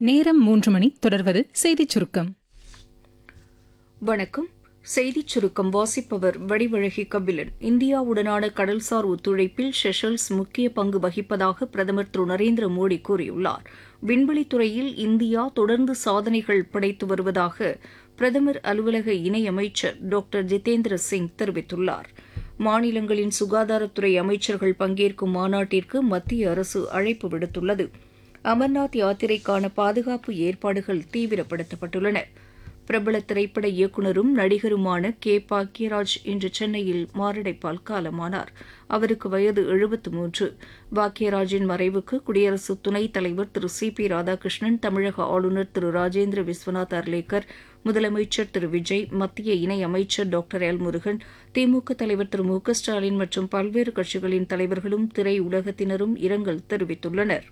நேரம் மூன்று மணி தொடர்வது செய்திச் சுருக்கம் வணக்கம் செய்திச் சுருக்கம் வாசிப்பவர் வடிவழகி கபிலன் இந்தியாவுடனான கடல்சார் ஒத்துழைப்பில் ஷெஷல்ஸ் முக்கிய பங்கு வகிப்பதாக பிரதமர் திரு நரேந்திர மோடி கூறியுள்ளார் விண்வெளித்துறையில் இந்தியா தொடர்ந்து சாதனைகள் படைத்து வருவதாக பிரதமர் அலுவலக இணையமைச்சர் டாக்டர் ஜிதேந்திர சிங் தெரிவித்துள்ளார் மாநிலங்களின் சுகாதாரத்துறை அமைச்சர்கள் பங்கேற்கும் மாநாட்டிற்கு மத்திய அரசு அழைப்பு விடுத்துள்ளது அமர்நாத் யாத்திரைக்கான பாதுகாப்பு ஏற்பாடுகள் தீவிரப்படுத்தப்பட்டுள்ளன பிரபல திரைப்பட இயக்குநரும் நடிகருமான கே பாக்யராஜ் இன்று சென்னையில் மாரடைப்பால் காலமானார் அவருக்கு வயது எழுபத்து மூன்று பாக்யராஜின் மறைவுக்கு குடியரசு துணைத் தலைவர் திரு சி பி ராதாகிருஷ்ணன் தமிழக ஆளுநர் திரு ராஜேந்திர விஸ்வநாத் அர்லேக்கர் முதலமைச்சர் திரு விஜய் மத்திய இணையமைச்சர் டாக்டர் எல் முருகன் திமுக தலைவர் திரு மு க ஸ்டாலின் மற்றும் பல்வேறு கட்சிகளின் தலைவர்களும் திரையுலகத்தினரும் இரங்கல் தெரிவித்துள்ளனா்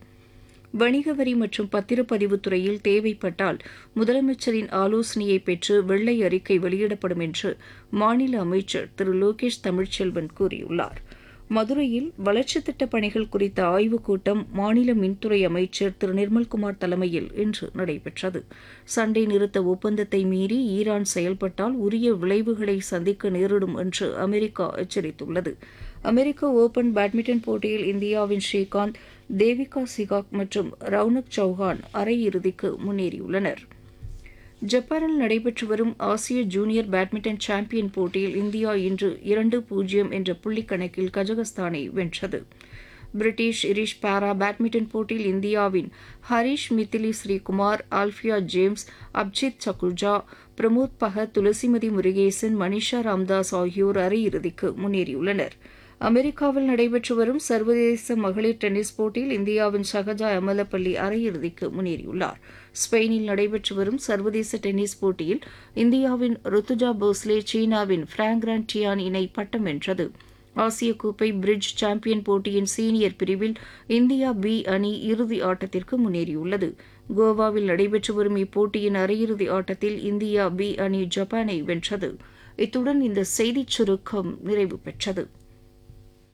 வணிக வரி மற்றும் பத்திரப்பதிவுத் துறையில் தேவைப்பட்டால் முதலமைச்சரின் ஆலோசனையை பெற்று வெள்ளை அறிக்கை வெளியிடப்படும் என்று மாநில அமைச்சர் திரு லோகேஷ் தமிழ்ச்செல்வன் கூறியுள்ளார் மதுரையில் வளர்ச்சித் திட்டப் பணிகள் குறித்த ஆய்வுக் கூட்டம் மாநில மின்துறை அமைச்சர் திரு நிர்மல்குமார் தலைமையில் இன்று நடைபெற்றது சண்டை நிறுத்த ஒப்பந்தத்தை மீறி ஈரான் செயல்பட்டால் உரிய விளைவுகளை சந்திக்க நேரிடும் என்று அமெரிக்கா எச்சரித்துள்ளது அமெரிக்க ஓபன் பேட்மிண்டன் போட்டியில் இந்தியாவின் ஸ்ரீகாந்த் தேவிகா சிகாக் மற்றும் ரவுனக் சௌஹான் அரையிறுதிக்கு முன்னேறியுள்ளனர் ஜப்பானில் நடைபெற்று வரும் ஆசிய ஜூனியர் பேட்மிண்டன் சாம்பியன் போட்டியில் இந்தியா இன்று இரண்டு பூஜ்ஜியம் என்ற புள்ளி கணக்கில் கஜகஸ்தானை வென்றது பிரிட்டிஷ் இரிஷ் பாரா பேட்மிண்டன் போட்டியில் இந்தியாவின் ஹரிஷ் மித்திலி ஸ்ரீகுமார் ஆல்ஃபியா ஜேம்ஸ் அப்ஜித் சகுர்ஜா பிரமோத் பகத் துளசிமதி முருகேசன் மனிஷா ராம்தாஸ் ஆகியோர் அரையிறுதிக்கு முன்னேறியுள்ளனர் அமெரிக்காவில் நடைபெற்று வரும் சர்வதேச மகளிர் டென்னிஸ் போட்டியில் இந்தியாவின் ஷகஜா அமலப்பள்ளி அரையிறுதிக்கு முன்னேறியுள்ளார் ஸ்பெயினில் நடைபெற்று வரும் சர்வதேச டென்னிஸ் போட்டியில் இந்தியாவின் ருத்துஜா போஸ்லே சீனாவின் பிராங்ரான் டியான் இணை பட்டம் வென்றது ஆசிய கோப்பை பிரிட்ஜ் சாம்பியன் போட்டியின் சீனியர் பிரிவில் இந்தியா பி அணி இறுதி ஆட்டத்திற்கு முன்னேறியுள்ளது கோவாவில் நடைபெற்று வரும் இப்போட்டியின் அரையிறுதி ஆட்டத்தில் இந்தியா பி அணி ஜப்பானை வென்றது இத்துடன் இந்த செய்திச் சுருக்கம் நிறைவு பெற்றது